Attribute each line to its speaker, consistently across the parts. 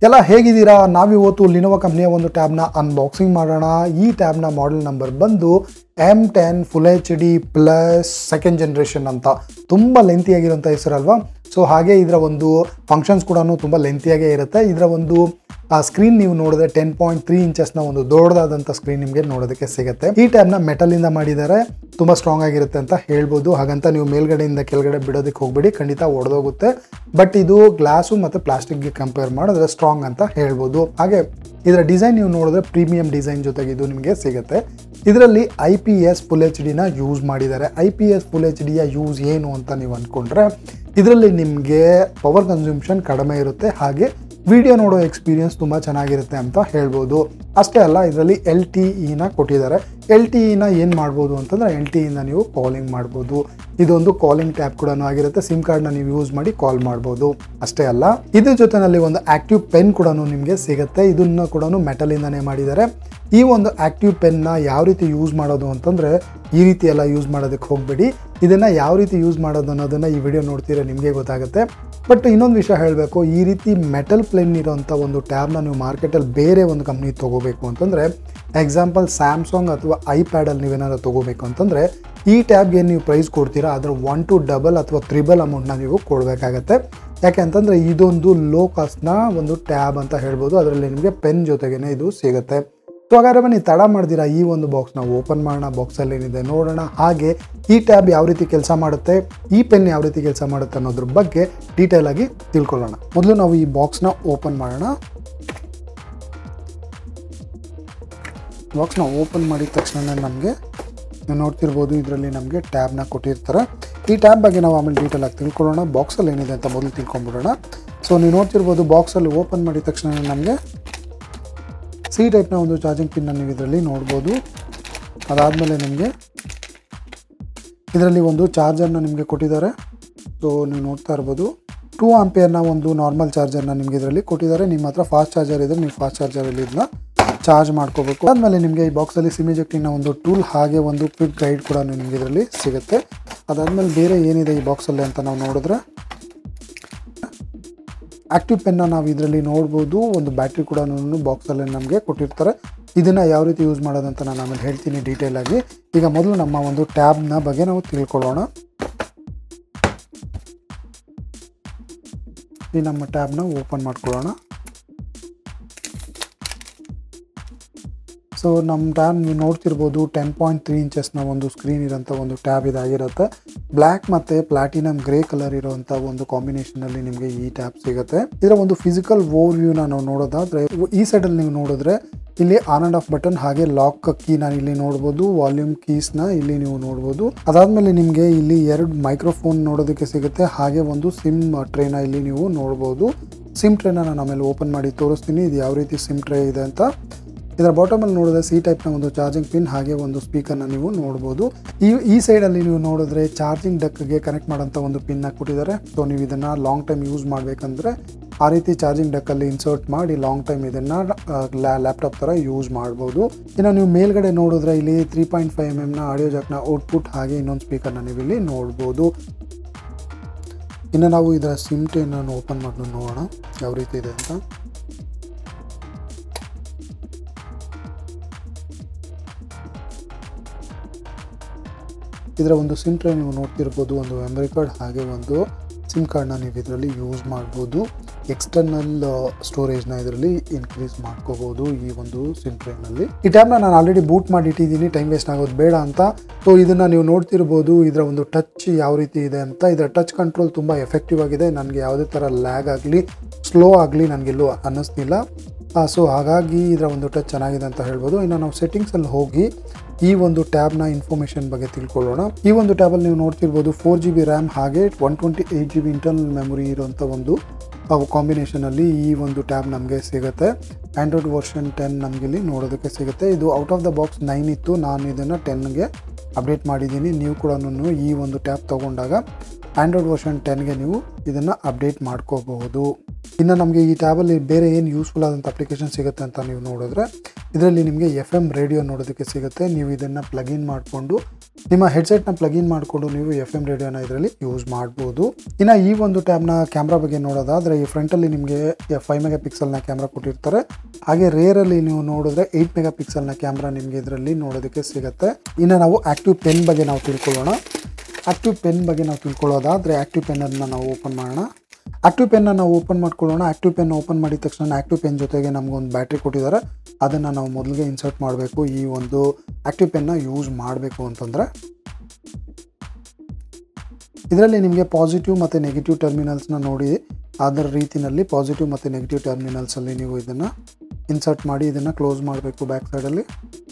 Speaker 1: ಎಲ್ಲ ಹೇಗಿದ್ದೀರಾ ನಾವಿವತ್ತು ಲಿನೋವಾ ಕಂಪ್ನಿಯ ಒಂದು ಟ್ಯಾಬ್ನ ಅನ್ಬಾಕ್ಸಿಂಗ್ ಮಾಡೋಣ ಈ ಟ್ಯಾಬ್ನ ಮಾಡೆಲ್ ನಂಬರ್ ಬಂದು M ten full H D plus second generation ಅಂತ ತುಂಬ ಲೆಂತಿಯಾಗಿರೋಂಥ ಹೆಸರಲ್ವಾ ಸೊ ಹಾಗೆ ಇದರ ಒಂದು ಫಂಕ್ಷನ್ಸ್ ಕೂಡ ತುಂಬ ಲೆಂತಿಯಾಗೇ ಇರುತ್ತೆ ಇದರ ಒಂದು ಆ ಸ್ಕ್ರೀನ್ ನೀವು ನೋಡಿದ್ರೆ ಟೆನ್ ಪಾಯಿಂಟ್ ತ್ರೀ ಇಂಚಸ್ನ ಒಂದು ದೊಡ್ಡದಾದಂಥ ಸ್ಕ್ರೀನ್ ನಿಮಗೆ ನೋಡೋದಕ್ಕೆ ಸಿಗುತ್ತೆ ಈ ಟ್ಯಾಬ್ನ ಮೆಟಲಿಂದ ಮಾಡಿದ್ದಾರೆ ತುಂಬ ಸ್ಟ್ರಾಂಗ್ ಆಗಿರುತ್ತೆ ಅಂತ ಹೇಳ್ಬೋದು ಹಾಗಂತ ನೀವು ಮೇಲ್ಗಡೆಯಿಂದ ಕೆಳಗಡೆ ಬಿಡೋದಕ್ಕೆ ಹೋಗ್ಬೇಡಿ ಖಂಡಿತ ಒಡೆದೋಗುತ್ತೆ ಬಟ್ ಇದು ಗ್ಲಾಸು ಮತ್ತು ಪ್ಲಾಸ್ಟಿಕ್ಗೆ ಕಂಪೇರ್ ಮಾಡಿದ್ರೆ ಸ್ಟ್ರಾಂಗ್ ಅಂತ ಹೇಳ್ಬೋದು ಹಾಗೆ ಇದರ ಡಿಸೈನ್ ನೀವು ನೋಡಿದ್ರೆ ಪ್ರೀಮಿಯಂ ಡಿಸೈನ್ ಜೊತೆಗೆ ಇದು ನಿಮಗೆ ಸಿಗುತ್ತೆ ಇದರಲ್ಲಿ I P S full H ಡಿನ ಯೂಸ್ ಮಾಡಿದ್ದಾರೆ I P S full H ಡಿಯ ಯೂಸ್ ಏನು ಅಂತ ನೀವು ಅಂದ್ಕೊಂಡ್ರೆ ಇದರಲ್ಲಿ ನಿಮಗೆ ಪವರ್ ಕನ್ಸ್ಯೂಮ್ಷನ್ ಕಡಿಮೆ ಇರುತ್ತೆ ಹಾಗೆ ವಿಡಿಯೋ ನೋಡೋ ಎಕ್ಸ್ಪೀರಿಯನ್ಸ್ ತುಂಬ ಚೆನ್ನಾಗಿರುತ್ತೆ ಅಂತ ಹೇಳ್ಬೋದು ಅಷ್ಟೇ ಅಲ್ಲ ಇದರಲ್ಲಿ ಎಲ್ ಟಿ ಇನ ಕೊಟ್ಟಿದ್ದಾರೆ ಎಲ್ ಟಿ ಇನ ಏನು ಮಾಡ್ಬೋದು ಅಂತಂದರೆ ಎಲ್ ಟಿ ಇನ ನೀವು ಕಾಲಿಂಗ್ ಮಾಡ್ಬೋದು ಇದೊಂದು ಕಾಲಿಂಗ್ ಟ್ಯಾಬ್ ಕೂಡ ಆಗಿರುತ್ತೆ ಸಿಮ್ ಕಾರ್ಡ್ನ ನೀವು ಯೂಸ್ ಮಾಡಿ ಕಾಲ್ ಮಾಡ್ಬೋದು ಅಷ್ಟೇ ಅಲ್ಲ ಇದ್ರ ಜೊತೆನಲ್ಲಿ ಒಂದು ಆಕ್ಟಿವ್ ಪೆನ್ ಕೂಡ ನಿಮಗೆ ಸಿಗುತ್ತೆ ಇದನ್ನ ಕೂಡ ಮೆಟಲಿಂದನೇ ಮಾಡಿದ್ದಾರೆ ಈ ಒಂದು ಆಕ್ಟಿವ್ ಪೆನ್ನ ಯಾವ ರೀತಿ ಯೂಸ್ ಮಾಡೋದು ಅಂತಂದರೆ ಈ ರೀತಿ ಎಲ್ಲ ಯೂಸ್ ಮಾಡೋದಕ್ಕೆ ಹೋಗಬೇಡಿ ಇದನ್ನು ಯಾವ ರೀತಿ ಯೂಸ್ ಮಾಡೋದು ಅನ್ನೋದನ್ನು ಈ ವಿಡಿಯೋ ನೋಡ್ತೀರಾ ನಿಮಗೆ ಗೊತ್ತಾಗುತ್ತೆ ಬಟ್ ಇನ್ನೊಂದು ವಿಷಯ ಹೇಳಬೇಕು ಈ ರೀತಿ ಮೆಟಲ್ ಪ್ಲೇನ್ ಇರೋಂಥ ಒಂದು ಟ್ಯಾಬ್ನ ನೀವು ಮಾರ್ಕೆಟಲ್ಲಿ ಬೇರೆ ಒಂದು ಕಂಪ್ನಿ ತೊಗೋಬೇಕು ಅಂತಂದರೆ ಎಕ್ಸಾಂಪಲ್ ಸ್ಯಾಮ್ಸಂಗ್ ಅಥವಾ ಐಪ್ಯಾಡಲ್ಲಿ ನೀವೇನಾದ್ರು ತೊಗೋಬೇಕು ಅಂತಂದರೆ ಈ ಟ್ಯಾಬ್ಗೆ ನೀವು ಪ್ರೈಸ್ ಕೊಡ್ತೀರಾ ಅದರ ಒನ್ ಟು ಡಬಲ್ ಅಥವಾ ತ್ರಿಬಲ್ ಅಮೌಂಟ್ನ ನೀವು ಕೊಡಬೇಕಾಗತ್ತೆ ಯಾಕೆ ಅಂತಂದರೆ ಇದೊಂದು ಲೋ ಕಾಸ್ಟ್ನ ಒಂದು ಟ್ಯಾಬ್ ಅಂತ ಹೇಳ್ಬೋದು ಅದರಲ್ಲಿ ನಿಮಗೆ ಪೆನ್ ಜೊತೆಗೇನೆ ಇದು ಸಿಗುತ್ತೆ ಸೊ ಹಾಗಾದ್ರೆ ಬನ್ನಿ ತಡ ಮಾಡ್ದಿರಾ ಈ ಒಂದು ಬಾಕ್ಸ್ನ ಓಪನ್ ಮಾಡೋಣ ಬಾಕ್ಸಲ್ಲಿ ಏನಿದೆ ನೋಡೋಣ ಹಾಗೆ ಈ ಟ್ಯಾಬ್ ಯಾವ ರೀತಿ ಕೆಲಸ ಮಾಡುತ್ತೆ ಈ ಪೆನ್ ಯಾವ ರೀತಿ ಕೆಲಸ ಮಾಡುತ್ತೆ ಅನ್ನೋದ್ರ ಬಗ್ಗೆ ಡೀಟೇಲ್ ಆಗಿ ತಿಳ್ಕೊಳ್ಳೋಣ ಮೊದಲು ನಾವು ಈ ಬಾಕ್ಸ್ನ ಓಪನ್ ಮಾಡೋಣ ಬಾಕ್ಸ್ನ ಓಪನ್ ಮಾಡಿದ ತಕ್ಷಣ ನಮಗೆ ನೀವು ನೋಡ್ತಿರ್ಬೋದು ಇದರಲ್ಲಿ ನಮಗೆ ಟ್ಯಾಬ್ನ ಕೊಟ್ಟಿರ್ತಾರೆ ಈ ಟ್ಯಾಬ್ ಬಗ್ಗೆ ನಾವು ಆಮೇಲೆ ಡೀಟೇಲ್ ಆಗಿ ತಿಳ್ಕೊಳ್ಳೋಣ ಬಾಕ್ಸಲ್ಲಿ ಏನಿದೆ ಅಂತ ಮೊದಲು ತಿಳ್ಕೊಂಬಿಡೋಣ ಸೊ ನೀವು ನೋಡ್ತಿರ್ಬೋದು ಬಾಕ್ಸಲ್ಲಿ ಓಪನ್ ಮಾಡಿದ ತಕ್ಷಣ ನಮಗೆ ಸಿ ಟೈಪ್ನ ಒಂದು ಚಾರ್ಜಿಂಗ್ ಪಿನ್ನ ನೀವು ಇದರಲ್ಲಿ ನೋಡ್ಬೋದು ಅದಾದಮೇಲೆ ನಿಮಗೆ ಇದರಲ್ಲಿ ಒಂದು ಚಾರ್ಜರ್ನ ನಿಮಗೆ ಕೊಟ್ಟಿದ್ದಾರೆ ಸೊ ನೀವು ನೋಡ್ತಾ ಇರ್ಬೋದು ಟೂ ಆಂಪಿಯರ್ನ ಒಂದು ನಾರ್ಮಲ್ ಚಾರ್ಜರ್ನ ನಿಮಗೆ ಇದರಲ್ಲಿ ಕೊಟ್ಟಿದ್ದಾರೆ ನಿಮ್ಮ ಹತ್ರ ಫಾಸ್ಟ್ ಚಾರ್ಜರ್ ಇದ್ದರೆ ನೀವು ಫಾಸ್ಟ್ ಚಾರ್ಜರಲ್ಲಿ ಇದನ್ನ ಚಾರ್ಜ್ ಮಾಡ್ಕೋಬೇಕು ಆದಮೇಲೆ ನಿಮಗೆ ಈ ಬಾಕ್ಸಲ್ಲಿ ಸಿಮಿಜೆಕ್ಟಿನ ಒಂದು ಟೂಲ್ ಹಾಗೆ ಒಂದು ಕ್ವಿಕ್ ಗೈಡ್ ಕೂಡ ನಿಮಗೆ ಇದರಲ್ಲಿ ಸಿಗುತ್ತೆ ಅದಾದಮೇಲೆ ಬೇರೆ ಏನಿದೆ ಈ ಬಾಕ್ಸಲ್ಲಿ ಅಂತ ನಾವು ನೋಡಿದ್ರೆ ಆಕ್ಟಿವ್ ಪೆನ್ನ ನಾವು ಇದರಲ್ಲಿ ನೋಡ್ಬೋದು ಒಂದು ಬ್ಯಾಟ್ರಿ ಕೂಡ ಬಾಕ್ಸಲ್ಲಿ ನಮಗೆ ಕೊಟ್ಟಿರ್ತಾರೆ ಇದನ್ನು ಯಾವ ರೀತಿ ಯೂಸ್ ಮಾಡೋದಂತ ನಾನು ಆಮೇಲೆ ಹೇಳ್ತೀನಿ ಡೀಟೇಲ್ ಆಗಿ ಈಗ ಮೊದಲು ನಮ್ಮ ಒಂದು ಟ್ಯಾಬ್ನ ಬಗ್ಗೆ ನಾವು ತಿಳ್ಕೊಳ್ಳೋಣ ಈ ನಮ್ಮ ಟ್ಯಾಬ್ನ ಓಪನ್ ಮಾಡ್ಕೊಳ್ಳೋಣ ಸೊ ನಮ್ಮ ಟ್ಯಾಬ್ ನೀವು ನೋಡ್ತಿರ್ಬೋದು ಟೆನ್ ಪಾಯಿಂಟ್ ತ್ರೀ ಇಂಚಸ್ನ ಒಂದು ಸ್ಕ್ರೀನ್ ಇರೋಂಥ ಒಂದು ಟ್ಯಾಬ್ ಇದಾಗಿರುತ್ತೆ ಬ್ಲ್ಯಾಕ್ ಮತ್ತು ಪ್ಲಾಟಿನಮ್ ಗ್ರೇ ಕಲರ್ ಇರುವಂಥ ಒಂದು ಕಾಂಬಿನೇಷನಲ್ಲಿ ನಿಮಗೆ ಈ ಟ್ಯಾಬ್ ಸಿಗುತ್ತೆ ಇದರ ಒಂದು ಫಿಸಿಕಲ್ ಓವರ್ ವ್ಯೂನ ನಾವು ನೋಡೋದಾದ್ರೆ ಈ ಸೈಡಲ್ಲಿ ನೀವು ನೋಡಿದ್ರೆ ಇಲ್ಲಿ ಆನ್ ಅಂಡ್ ಆಫ್ ಬಟನ್ ಹಾಗೆ ಲಾಕ್ ಕೀನ ಇಲ್ಲಿ ನೋಡ್ಬೋದು ವಾಲ್ಯೂಮ್ ಕೀಸ್ನ ಇಲ್ಲಿ ನೀವು ನೋಡ್ಬೋದು ಅದಾದಮೇಲೆ ನಿಮಗೆ ಇಲ್ಲಿ ಎರಡು ಮೈಕ್ರೋಫೋನ್ ನೋಡೋದಕ್ಕೆ ಸಿಗುತ್ತೆ ಹಾಗೆ ಒಂದು ಸಿಮ್ ಟ್ರೇನ ಇಲ್ಲಿ ನೀವು ನೋಡ್ಬೋದು ಸಿಮ್ ಟ್ರೇನ ನಾನು ಆಮೇಲೆ ಓಪನ್ ಮಾಡಿ ತೋರಿಸ್ತೀನಿ ಇದು ಯಾವ ರೀತಿ ಸಿಮ್ ಟ್ರೇ ಇದೆ ಅಂತ ಇದರ ಬಾಟಮಲ್ಲಿ ನೋಡಿದ್ರೆ ಸಿ ಟೈಪ್ನ ಒಂದು ಚಾರ್ಜಿಂಗ್ ಪಿನ್ ಹಾಗೆ ಒಂದು ಸ್ಪೀಕರ್ನ ನೀವು ನೋಡ್ಬೋದು ಈ ಈ ಸೈಡಲ್ಲಿ ನೀವು ನೋಡಿದ್ರೆ ಚಾರ್ಜಿಂಗ್ ಡಕ್ಗೆ ಕನೆಕ್ಟ್ ಮಾಡೋಂಥ ಒಂದು ಪಿನ್ನ ಕೊಟ್ಟಿದ್ದಾರೆ ಸೊ ನೀವು ಇದನ್ನು ಲಾಂಗ್ ಟೈಮ್ ಯೂಸ್ ಮಾಡಬೇಕಂದ್ರೆ ಆ ರೀತಿ ಚಾರ್ಜಿಂಗ್ ಡಕ್ಕಲ್ಲಿ ಇನ್ಸರ್ಟ್ ಮಾಡಿ ಲಾಂಗ್ ಟೈಮ್ ಇದನ್ನು ಲ್ಯಾಪ್ಟಾಪ್ ಥರ ಯೂಸ್ ಮಾಡ್ಬೋದು ಇನ್ನು ನೀವು ಮೇಲ್ಗಡೆ ನೋಡಿದ್ರೆ ಇಲ್ಲಿ ತ್ರೀ ಪಾಯಿಂಟ್ ಫೈವ್ ಎಮ್ ಎಮ್ನ ಆಡಿಯೋ ಜಾಕ್ನ ಔಟ್ಪುಟ್ ಹಾಗೆ ಇನ್ನೊಂದು ಸ್ಪೀಕರ್ನ ನೀವು ಇಲ್ಲಿ ನೋಡ್ಬೋದು ಇನ್ನು ನಾವು ಇದರ ಸಿಮ್ ಟೇನನ್ನು ಓಪನ್ ಮಾಡಿ ನೋಡೋಣ ಯಾವ ರೀತಿ ಇದೆ ಅಂತ ಇದರ ಒಂದು ಸಿಮ್ ಟ್ರೇ ನೀವು ನೋಡ್ತಿರ್ಬೋದು ಒಂದು ಮೆಮರಿ ಕಾರ್ಡ್ ಹಾಗೆ ಒಂದು ಸಿಮ್ ಕಾರ್ಡ್ನ ನೀವು ಇದರಲ್ಲಿ ಯೂಸ್ ಮಾಡ್ಬೋದು ಎಕ್ಸ್ಟರ್ನಲ್ ಸ್ಟೋರೇಜ್ನ ಇದರಲ್ಲಿ ಇನ್ಕ್ರೀಸ್ ಮಾಡ್ಕೋಬೋದು ಈ ಒಂದು ಸಿಮ್ ಟ್ರೇನಲ್ಲಿ ಈ ಟ್ಯಾಬ್ನ ನಾನು ಆಲ್ರೆಡಿ ಬೂಟ್ ಮಾಡಿ ಇಟ್ಟಿದ್ದೀನಿ ಟೈಮ್ ವೇಸ್ಟ್ ಆಗೋದು ಬೇಡ ಅಂತ ಸೊ ಇದನ್ನು ನೀವು ನೋಡ್ತಿರ್ಬೋದು ಇದರ ಒಂದು ಟಚ್ ಯಾವ ರೀತಿ ಇದೆ ಅಂತ ಇದರ ಟಚ್ ಕಂಟ್ರೋಲ್ ತುಂಬ ಎಫೆಕ್ಟಿವ್ ಆಗಿದೆ ನನಗೆ ಯಾವುದೇ ಥರ ಲ್ಯಾಗ್ ಆಗಲಿ ಸ್ಲೋ ಆಗಲಿ ನನಗೆಲ್ಲೂ ಅನ್ನಿಸ್ತಿಲ್ಲ ಸೊ ಹಾಗಾಗಿ ಇದರ ಒಂದು ಟಚ್ ಚೆನ್ನಾಗಿದೆ ಅಂತ ಹೇಳ್ಬೋದು ಇನ್ನು ನಾವು ಸೆಟ್ಟಿಂಗ್ಸಲ್ಲಿ ಹೋಗಿ ಈ ಒಂದು ಟ್ಯಾಬ್ನ ಇನ್ಫಾರ್ಮೇಷನ್ ಬಗ್ಗೆ ತಿಳ್ಕೊಳ್ಳೋಣ ಈ ಒಂದು ಟ್ಯಾಬಲ್ಲಿ ನೀವು ನೋಡ್ತಿರ್ಬೋದು ಫೋರ್ ಜಿ ಬಿ ರ್ಯಾಮ್ ಹಾಗೆ one twenty eight G B internal memory ಇರುವಂಥ ಒಂದು ಕಾಂಬಿನೇಷನಲ್ಲಿ ಈ ಒಂದು ಟ್ಯಾಬ್ ನಮಗೆ ಸಿಗುತ್ತೆ ಆ್ಯಂಡ್ರಾಯ್ಡ್ ವರ್ಷನ್ ಟೆನ್ ನಮಗಿಲ್ಲಿ ನೋಡೋದಕ್ಕೆ ಸಿಗುತ್ತೆ ಇದು out of the box nine ಇತ್ತು ನಾನು ಇದನ್ನು ಟೆನ್ಗೆ ಅಪ್ಡೇಟ್ ಮಾಡಿದ್ದೀನಿ ನೀವು ಕೂಡ ಈ ಒಂದು ಟ್ಯಾಬ್ ತೊಗೊಂಡಾಗ ಆ್ಯಂಡ್ರಾಯ್ಡ್ ವರ್ಷನ್ ಟೆನ್ಗೆ ನೀವು ಇದನ್ನು ಅಪ್ಡೇಟ್ ಮಾಡ್ಕೋಬಹುದು ಇನ್ನು ನಮಗೆ ಈ ಟ್ಯಾಬಲ್ಲಿ ಬೇರೆ ಏನು ಯೂಸ್ಫುಲ್ ಆದಂಥ ಅಪ್ಲಿಕೇಶನ್ ಸಿಗುತ್ತೆ ಅಂತ ನೀವು ನೋಡಿದ್ರೆ ಇದರಲ್ಲಿ ನಿಮಗೆ ಎಫ್ ಎಮ್ ರೇಡಿಯೋ ನೋಡೋದಕ್ಕೆ ಸಿಗುತ್ತೆ ನೀವು ಇದನ್ನು ಪ್ಲಗಿನ್ ಮಾಡಿಕೊಂಡು ನಿಮ್ಮ ಹೆಡ್ಸೆಟ್ನ ಪ್ಲಗಿನ್ ಮಾಡಿಕೊಂಡು ನೀವು ಎಫ್ ಎಮ್ ರೇಡಿಯೋನ ಇದರಲ್ಲಿ ಯೂಸ್ ಮಾಡ್ಬೋದು ಇನ್ನು ಈ ಒಂದು ಟ್ಯಾಬ್ನ ಕ್ಯಾಮ್ರಾ ಬಗ್ಗೆ ನೋಡೋದಾದರೆ ಈ ಫ್ರಂಟಲ್ಲಿ ನಿಮಗೆ ಫೈವ್ ಮೆಗಾ ಪಿಕ್ಸೆಲ್ನ ಕ್ಯಾಮ್ರಾ ಕೊಟ್ಟಿರ್ತಾರೆ ಹಾಗೆ ರೇರಲ್ಲಿ ನೀವು ನೋಡಿದ್ರೆ ಏಯ್ಟ್ ಮೆಗಾ ಪಿಕ್ಸೆಲ್ನ ಕ್ಯಾಮ್ರಾ ನಿಮಗೆ ಇದರಲ್ಲಿ ನೋಡೋದಕ್ಕೆ ಸಿಗುತ್ತೆ ಇನ್ನು ನಾವು ಆ್ಯಕ್ಟಿವ್ ಪೆನ್ ಬಗ್ಗೆ ನಾವು ತಿಳ್ಕೊಳ್ಳೋಣ ಆ್ಯಕ್ಟಿವ್ ಪೆನ್ ಬಗ್ಗೆ ನಾವು ತಿಳ್ಕೊಳ್ಳೋದಾದರೆ ಆ್ಯಕ್ಟಿವ್ ಪೆನ್ನನ್ನು ನಾವು ಓಪನ್ ಮಾಡೋಣ ಆ್ಯಕ್ಟಿವ್ ಪೆನ್ನ ನಾವು ಓಪನ್ ಮಾಡ್ಕೊಳ್ಳೋಣ ಆ್ಯಕ್ಟಿವ್ ಪೆನ್ ಓಪನ್ ಮಾಡಿದ ತಕ್ಷಣ ಆ್ಯಕ್ಟಿವ್ ಪೆನ್ ಜೊತೆಗೆ ನಮಗೊಂದು ಬ್ಯಾಟ್ರಿ ಕೊಟ್ಟಿದ್ದಾರೆ ಅದನ್ನು ನಾವು ಮೊದಲಿಗೆ ಇನ್ಸರ್ಟ್ ಮಾಡಬೇಕು ಈ ಒಂದು ಆ್ಯಕ್ಟಿವ್ ಪೆನ್ನ ಯೂಸ್ ಮಾಡಬೇಕು ಅಂತಂದರೆ ಇದರಲ್ಲಿ ನಿಮಗೆ ಪಾಸಿಟಿವ್ ಮತ್ತು ನೆಗೆಟಿವ್ ಟರ್ಮಿನಲ್ಸ್ನ ನೋಡಿ ಅದರ ರೀತಿಯಲ್ಲಿ ಪಾಸಿಟಿವ್ ಮತ್ತು ನೆಗೆಟಿವ್ ಟರ್ಮಿನಲ್ಸಲ್ಲಿ ನೀವು ಇದನ್ನು ಇನ್ಸರ್ಟ್ ಮಾಡಿ ಇದನ್ನು ಕ್ಲೋಸ್ ಮಾಡಬೇಕು ಬ್ಯಾಕ್ ಸೈಡಲ್ಲಿ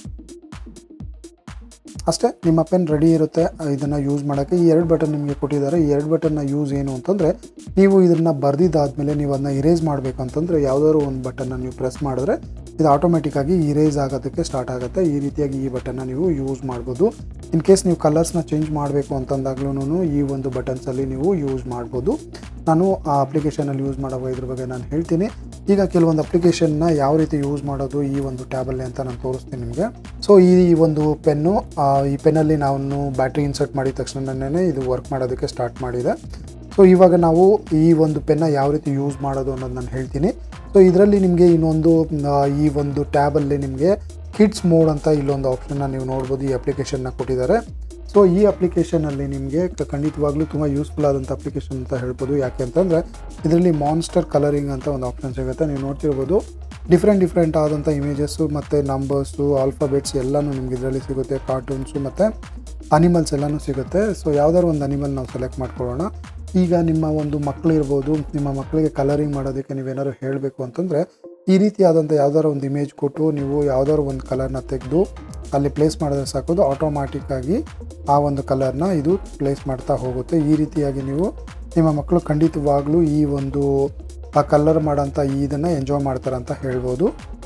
Speaker 1: ಅಷ್ಟೇ ನಿಮ್ಮ ಪೆನ್ ರೆಡಿ ಇರುತ್ತೆ ಇದನ್ನು ಯೂಸ್ ಮಾಡೋಕ್ಕೆ ಈ ಎರಡು ಬಟನ್ ನಿಮಗೆ ಕೊಟ್ಟಿದ್ದಾರೆ ಈ ಎರಡು ಬಟನ್ನ ಯೂಸ್ ಏನು ಅಂತಂದರೆ ನೀವು ಇದನ್ನು ಬರೆದಿದ್ದಾದಮೇಲೆ ನೀವು ಅದನ್ನ ಇರೇಸ್ ಮಾಡಬೇಕು ಅಂತಂದರೆ ಯಾವುದಾದ್ರು ಒಂದು ಬಟನ್ನ ನೀವು ಪ್ರೆಸ್ ಮಾಡಿದ್ರೆ ಇದು ಆಟೋಮೆಟಿಕ್ಕಾಗಿ ಇರೇಸ್ ಆಗೋದಕ್ಕೆ ಸ್ಟಾರ್ಟ್ ಆಗುತ್ತೆ ಈ ರೀತಿಯಾಗಿ ಈ ಬಟನ್ನ ನೀವು ಯೂಸ್ ಮಾಡ್ಬೋದು ಇನ್ ಕೇಸ್ ನೀವು ಕಲರ್ಸ್ನ ಚೇಂಜ್ ಮಾಡಬೇಕು ಅಂತಂದಾಗ್ಲೂ ಈ ಒಂದು ಬಟನ್ಸಲ್ಲಿ ನೀವು ಯೂಸ್ ಮಾಡ್ಬೋದು ನಾನು ಆ ಅಪ್ಲಿಕೇಶನಲ್ಲಿ ಯೂಸ್ ಮಾಡೋ ಇದ್ರ ಬಗ್ಗೆ ನಾನು ಹೇಳ್ತೀನಿ ಈಗ ಕೆಲವೊಂದು ಅಪ್ಲಿಕೇಶನ್ನ ಯಾವ ರೀತಿ ಯೂಸ್ ಮಾಡೋದು ಈ ಒಂದು ಟ್ಯಾಬಲ್ಲಿ ಅಂತ ನಾನು ತೋರಿಸ್ತೀನಿ ನಿಮಗೆ ಸೊ ಈ ಒಂದು ಪೆನ್ನು ಈ ಪೆನ್ನಲ್ಲಿ ನಾನು ಬ್ಯಾಟ್ರಿ ಇನ್ಸರ್ಟ್ ಮಾಡಿದ ತಕ್ಷಣನೇ ಇದು ವರ್ಕ್ ಮಾಡೋದಕ್ಕೆ ಸ್ಟಾರ್ಟ್ ಮಾಡಿದೆ ಸೊ ಇವಾಗ ನಾವು ಈ ಒಂದು ಪೆನ್ನ ಯಾವ ರೀತಿ ಯೂಸ್ ಮಾಡೋದು ಅನ್ನೋದು ನಾನು ಹೇಳ್ತೀನಿ ಸೊ ಇದರಲ್ಲಿ ನಿಮಗೆ ಇನ್ನೊಂದು ಆ, ಈ ಒಂದು ಟ್ಯಾಬಲ್ಲಿ ನಿಮಗೆ ಕಿಡ್ಸ್ ಮೋಡ್ ಅಂತ ಇಲ್ಲೊಂದು ಆಪ್ಷನ್ನ ನೀವು ನೋಡ್ಬೋದು ಈ ಅಪ್ಲಿಕೇಶನ್ನ ಕೊಟ್ಟಿದ್ದಾರೆ ಸೊ ಈ ಅಪ್ಲಿಕೇಶನಲ್ಲಿ ನಿಮಗೆ ಕ- ಖಂಡಿತವಾಗ್ಲೂ ತುಂಬ ಯೂಸ್ಫುಲ್ ಆದಂಥ ಅಪ್ಲಿಕೇಶನ್ ಅಂತ ಹೇಳ್ಬೋದು ಯಾಕೆ ಅಂತಂದರೆ ಇದರಲ್ಲಿ ಮಾನ್ಸ್ಟರ್ ಕಲರಿಂಗ್ ಅಂತ ಒಂದು ಆಪ್ಷನ್ ಸಿಗುತ್ತೆ ನೀವು ನೋಡ್ತಿರ್ಬೋದು ಡಿಫ್ರೆಂಟ್ ಡಿಫ್ರೆಂಟ್ ಆದಂಥ ಇಮೇಜಸ್ಸು ಮತ್ತು ನಂಬರ್ಸು ಆಲ್ಫಾಬೆಟ್ಸ್ ಎಲ್ಲನೂ ನಿಮ್ಗೆ ಇದರಲ್ಲಿ ಸಿಗುತ್ತೆ ಕಾರ್ಟೂನ್ಸು ಮತ್ತು ಅನಿಮಲ್ಸ್ ಎಲ್ಲನೂ ಸಿಗುತ್ತೆ ಸೊ ಯಾವ್ದಾದ್ರು ಒಂದು ಅನಿಮಲ್ ನಾವು ಸೆಲೆಕ್ಟ್ ಮಾಡ್ಕೊಳ್ಳೋಣ ಈಗ ನಿಮ್ಮ ಒಂದು ಮಕ್ಕಳು ಇರ್ಬೋದು ನಿಮ್ಮ ಮಕ್ಕಳಿಗೆ ಕಲರಿಂಗ್ ಮಾಡೋದಕ್ಕೆ ನೀವೇನಾದ್ರು ಹೇಳಬೇಕು ಅಂತಂದರೆ ಈ ರೀತಿಯಾದಂಥ ಯಾವ್ದಾದ್ರು ಒಂದು ಇಮೇಜ್ ಕೊಟ್ಟು ನೀವು ಯಾವ್ದಾದ್ರು ಒಂದು ಕಲರ್ನ ತೆಗೆದು ಅಲ್ಲಿ ಪ್ಲೇಸ್ ಮಾಡಿದ್ರೆ ಸಾಕೋದು ಆಟೋಮ್ಯಾಟಿಕ್ಕಾಗಿ ಆ ಒಂದು ಕಲರ್ನ ಇದು ಪ್ಲೇಸ್ ಮಾಡ್ತಾ ಹೋಗುತ್ತೆ ಈ ರೀತಿಯಾಗಿ ನೀವು ನಿಮ್ಮ ಮಕ್ಕಳು ಖಂಡಿತವಾಗ್ಲೂ ಈ ಒಂದು ಆ ಕಲರ್ ಮಾಡೋಂಥ ಇದನ್ನು ಎಂಜಾಯ್ ಮಾಡ್ತಾರೆ ಅಂತ ಹೇಳ್ಬೋದು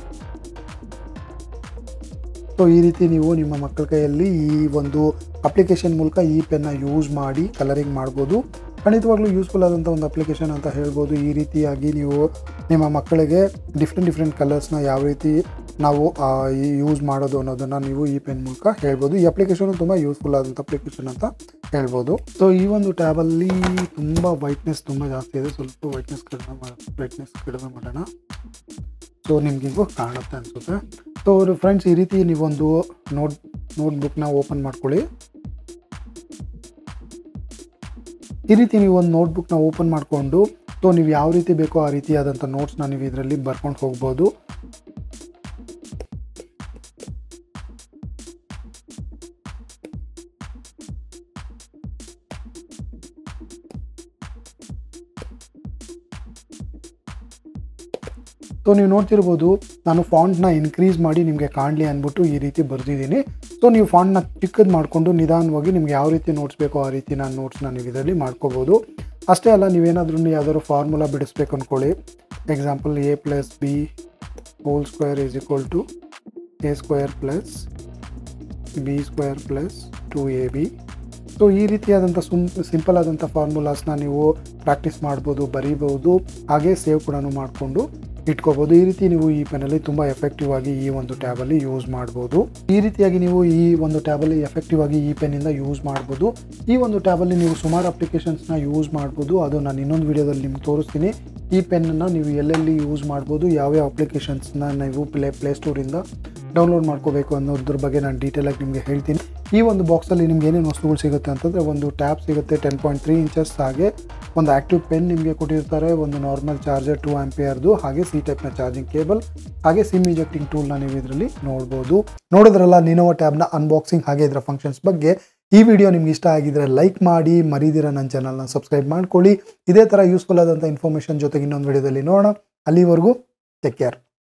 Speaker 1: ಸೊ ಈ ರೀತಿ ನೀವು ನಿಮ್ಮ ಮಕ್ಕಳ ಕೈಯಲ್ಲಿ ಈ ಒಂದು ಅಪ್ಲಿಕೇಶನ್ ಮೂಲಕ ಈ ಪೆನ್ನ ಯೂಸ್ ಮಾಡಿ ಕಲರಿಂಗ್ ಮಾಡ್ಬೋದು ಖಂಡಿತವಾಗ್ಲೂ ಯೂಸ್ಫುಲ್ ಆದಂಥ ಒಂದು ಅಪ್ಲಿಕೇಶನ್ ಅಂತ ಹೇಳ್ಬೋದು ಈ ರೀತಿಯಾಗಿ ನೀವು ನಿಮ್ಮ ಮಕ್ಕಳಿಗೆ ಡಿಫ್ರೆಂಟ್ ಡಿಫ್ರೆಂಟ್ ಕಲರ್ಸ್ನ ಯಾವ ರೀತಿ ನಾವು ಯೂಸ್ ಮಾಡೋದು ಅನ್ನೋದನ್ನು ನೀವು ಈ ಪೆನ್ ಮೂಲಕ ಹೇಳ್ಬೋದು ಈ ಅಪ್ಲಿಕೇಶನ್ ತುಂಬ ಯೂಸ್ಫುಲ್ ಆದಂಥ ಅಪ್ಲಿಕೇಶನ್ ಅಂತ ಹೇಳ್ಬೋದು ಸೊ ಈ ಒಂದು ಟ್ಯಾಬಲ್ಲಿ ತುಂಬ ವೈಟ್ನೆಸ್ ತುಂಬ ಜಾಸ್ತಿ ಇದೆ ಸ್ವಲ್ಪ ವೈಟ್ನೆಸ್ ಕಡಿಮೆ ಮಾಡ ಬ್ರೈಟ್ನೆಸ್ ಕಡಿಮೆ ಮಾಡೋಣ ಸೊ ನಿಮಗಿಗೂ ಕಾಣುತ್ತೆ ಅನಿಸುತ್ತೆ ಸೊ ಫ್ರೆಂಡ್ಸ್ ಈ ರೀತಿ ನೀವೊಂದು ನೋಟ್ ನೋಟ್ಬುಕ್ನ ಓಪನ್ ಮಾಡ್ಕೊಳ್ಳಿ ಈ ರೀತಿ ನೀವು ಒಂದು ನೋಟ್ಬುಕ್ನ ಓಪನ್ ಮಾಡಿಕೊಂಡು ಸೊ ನೀವು ಯಾವ ರೀತಿ ಬೇಕೋ ಆ ರೀತಿಯಾದಂಥ ನೋಟ್ಸ್ನ ನೀವು ಇದರಲ್ಲಿ ಬರ್ಕೊಂಡು ಹೋಗ್ಬೋದು ಸೊ ನೀವು ನೋಡ್ತಿರ್ಬೋದು ನಾನು ಫಾಂಟ್ನ ಇನ್ಕ್ರೀಸ್ ಮಾಡಿ ನಿಮಗೆ ಕಾಣಲಿ ಅಂದ್ಬಿಟ್ಟು ಈ ರೀತಿ ಬರೆದಿದ್ದೀನಿ ಸೊ ನೀವು ಫಾಂಟ್ನ ಚಿಕ್ಕದು ಮಾಡಿಕೊಂಡು ನಿಧಾನವಾಗಿ ನಿಮ್ಗೆ ಯಾವ ರೀತಿ ನೋಟ್ಸ್ ಬೇಕೋ ಆ ರೀತಿ ನಾನು ನೋಟ್ಸ್ನ ನೀವು ಇದರಲ್ಲಿ ಮಾಡ್ಕೋಬೋದು ಅಷ್ಟೇ ಅಲ್ಲ ನೀವೇನಾದ್ರೂ ಯಾವ್ದಾದ್ರು ಫಾರ್ಮುಲಾ ಬಿಡಿಸ್ಬೇಕು ಅಂದ್ಕೊಳ್ಳಿ example A plus B whole square is equal to A square plus B square plus two A B so ಈ ರೀತಿಯಾದಂಥ ಸುಮ್ ಸಿಂಪಲ್ ಆದಂಥ ಫಾರ್ಮುಲಾಸ್ನ ನೀವು ಪ್ರಾಕ್ಟೀಸ್ ಮಾಡ್ಬೋದು ಬರೀಬೋದು ಹಾಗೆ ಸೇವ್ ಕೂಡ ಮಾಡಿಕೊಂಡು ಇಟ್ಕೋಬೋದು ಈ ರೀತಿ ನೀವು ಈ ಪೆನ್ನಲ್ಲಿ ತುಂಬ ಎಫೆಕ್ಟಿವ್ ಆಗಿ ಈ ಒಂದು ಟ್ಯಾಬಲ್ಲಿ ಯೂಸ್ ಮಾಡ್ಬೋದು ಈ ರೀತಿಯಾಗಿ ನೀವು ಈ ಒಂದು ಟ್ಯಾಬಲ್ಲಿ ಎಫೆಕ್ಟಿವ್ ಆಗಿ ಈ ಪೆನ್ನಿಂದ ಯೂಸ್ ಮಾಡ್ಬೋದು ಈ ಒಂದು ಟ್ಯಾಬಲ್ಲಿ ನೀವು ಸುಮಾರು ಅಪ್ಲಿಕೇಶನ್ಸ್ನ ಯೂಸ್ ಮಾಡ್ಬೋದು ಅದು ನಾನು ಇನ್ನೊಂದು ವಿಡಿಯೋದಲ್ಲಿ ನಿಮ್ಗೆ ತೋರಿಸ್ತೀನಿ ಈ ಪೆನ್ನನ್ನು ನೀವು ಎಲ್ಲೆಲ್ಲಿ ಯೂಸ್ ಮಾಡ್ಬೋದು ಯಾವ್ಯಾವ ಅಪ್ಲಿಕೇಶನ್ಸ್ನ ನೀವು ಪ್ಲೇ ಪ್ಲೇಸ್ಟೋರಿಂದ ಡೌನ್ಲೋಡ್ ಮಾಡ್ಕೋಬೇಕು ಅನ್ನೋದ್ರ ಬಗ್ಗೆ ನಾನು ಡೀಟೇಲಾಗಿ ನಿಮಗೆ ಹೇಳ್ತೀನಿ ಈ ಒಂದು ಬಾಕ್ಸಲ್ಲಿ ನಿಮ್ಗೆ ಏನೇನು ವಸ್ತುಗಳು ಸಿಗುತ್ತೆ ಅಂತಂದರೆ ಒಂದು ಟ್ಯಾಬ್ ಸಿಗುತ್ತೆ ಟೆನ್ ಪಾಯಿಂಟ್ ತ್ರೀ ಇಂಚಸ್ ಹಾಗೆ ಒಂದು ಆ್ಯಕ್ಟಿವ್ ಪೆನ್ ನಿಮಗೆ ಕೊಟ್ಟಿರ್ತಾರೆ ಒಂದು ನಾರ್ಮಲ್ ಚಾರ್ಜರ್ ಟು ಆಂಪಿಯರ್ದು ಹಾಗೆ ಸಿ ಟೈಪ್ನ ಚಾರ್ಜಿಂಗ್ ಕೇಬಲ್ ಹಾಗೆ ಸಿಮ್ ಇಜೆಕ್ಟಿಂಗ್ ಟೂಲ್ನ ನೀವು ಇದರಲ್ಲಿ ನೋಡ್ಬೋದು ನೋಡಿದ್ರಲ್ಲ ನಿನೋವಾ ಟ್ಯಾಬ್ನ ಅನ್ಬಾಕ್ಸಿಂಗ್ ಹಾಗೆ ಇದರ ಫಂಕ್ಷನ್ಸ್ ಬಗ್ಗೆ ಈ ವಿಡಿಯೋ ನಿಮ್ಗೆ ಇಷ್ಟ ಆಗಿದ್ರೆ ಲೈಕ್ ಮಾಡಿ ಮರಿದಿರ ನನ್ನ ಚಾನಲ್ನ ಸಬ್ಸ್ಕ್ರೈಬ್ ಮಾಡ್ಕೊಳ್ಳಿ ಇದೇ ಥರ ಯೂಸ್ಫುಲ್ ಆದಂಥ ಇನ್ಫಾರ್ಮೇಷನ್ ಜೊತೆಗೆ ಇನ್ನೊಂದು ವಿಡಿಯೋದಲ್ಲಿ ನೋಡೋಣ ಅಲ್ಲಿವರೆಗೂ ಟೇಕ್ ಕೇರ್